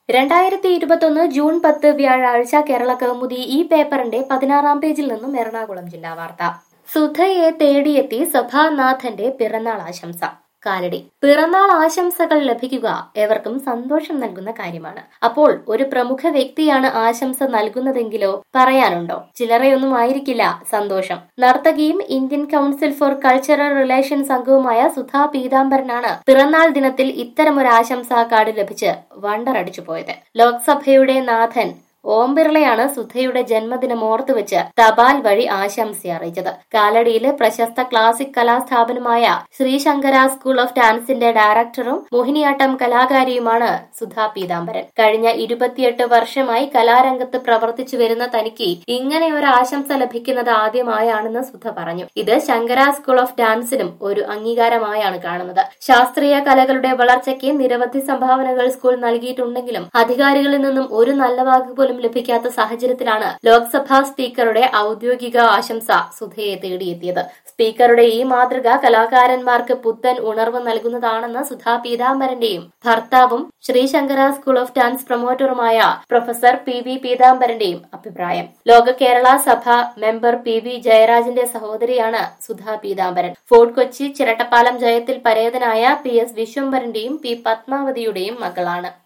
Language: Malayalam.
രണ്ടായിരത്തി ഇരുപത്തൊന്ന് ജൂൺ പത്ത് വ്യാഴാഴ്ച കേരള കൗമുദി ഈ പേപ്പറിന്റെ പതിനാറാം പേജിൽ നിന്നും എറണാകുളം ജില്ലാ വാർത്ത സുധയെ തേടിയെത്തി സഭാനാഥന്റെ പിറന്നാൾ ആശംസ കാലടി പിറന്നാൾ ആശംസകൾ ലഭിക്കുക എവർക്കും സന്തോഷം നൽകുന്ന കാര്യമാണ് അപ്പോൾ ഒരു പ്രമുഖ വ്യക്തിയാണ് ആശംസ നൽകുന്നതെങ്കിലോ പറയാനുണ്ടോ ചില്ലറയൊന്നും ആയിരിക്കില്ല സന്തോഷം നർത്തകിയും Indian council for cultural relations അംഗവുമായ സുധാ പീതാംബരനാണ് പിറന്നാൾ ദിനത്തിൽ ഇത്തരമൊരു ആശംസാ കാർഡ് ലഭിച്ച് വണ്ടറടിച്ചു പോയത് ലോക്സഭയുടെ നാഥൻ ഓം ബിർളയാണ് സുധയുടെ ജന്മദിനം ഓർത്തുവെച്ച് തപാൽ വഴി ആശംസ അറിയിച്ചത് കാലടിയിലെ പ്രശസ്ത ക്ലാസിക് കലാസ്ഥാപനമായ ശ്രീശങ്കര സ്കൂൾ ഓഫ് ഡാൻസിന്റെ ഡയറക്ടറും മോഹിനിയാട്ടം കലാകാരിയുമാണ് സുധാ പീതാംബരൻ കഴിഞ്ഞ ഇരുപത്തിയെട്ട് വർഷമായി കലാരംഗത്ത് പ്രവർത്തിച്ചു വരുന്ന തനിക്ക് ഇങ്ങനെ ഒരു ആശംസ ലഭിക്കുന്നത് ആദ്യമായാണെന്ന് സുധ പറഞ്ഞു ഇത് ശങ്കര സ്കൂൾ ഓഫ് ഡാൻസിനും ഒരു അംഗീകാരമായാണ് കാണുന്നത് ശാസ്ത്രീയ കലകളുടെ വളർച്ചയ്ക്ക് നിരവധി സംഭാവനകൾ സ്കൂൾ നൽകിയിട്ടുണ്ടെങ്കിലും അധികാരികളിൽ നിന്നും ഒരു നല്ല വാക്ക് പോലും ലഭിക്കാത്ത സാഹചര്യത്തിലാണ് ലോക്സഭാ സ്പീക്കറുടെ ഔദ്യോഗിക ആശംസ സുധയെ തേടിയെത്തിയത് സ്പീക്കറുടെ ഈ മാതൃക കലാകാരന്മാർക്ക് പുത്തൻ ഉണർവ് നൽകുന്നതാണെന്ന് സുധാ പീതാംബരന്റെയും ഭർത്താവും ശ്രീശങ്കര സ്കൂൾ ഓഫ് ഡാൻസ് പ്രൊമോട്ടറുമായ പ്രൊഫസർ പി വി പീതാംബരന്റെയും അഭിപ്രായം Loka Kerala Sabha member P V ജയരാജന്റെ സഹോദരിയാണ് സുധാ പീതാംബരൻ ഫോർട്ട് കൊച്ചി ചിരട്ടപ്പാലം ജയത്തിൽ പരേതനായ പി എസ് വിശ്വംഭരന്റെയും പി പത്മാവതിയുടെയും മകളാണ്